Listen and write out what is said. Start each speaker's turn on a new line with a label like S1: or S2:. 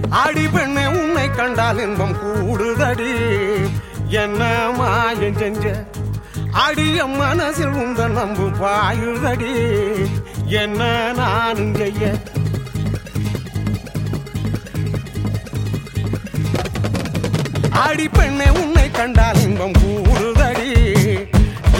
S1: அடி பெண்ணே உன்னை கண்டால் இன்பம் கூடுதடி என்ன மாயம் செஞ்ச அடிய மனசில் உந்த நம்பு பாயுதடி என்ன நானும் செய்ய அடி பெண்ணே உன்னை கண்டால் இன்பம் கூடுதடி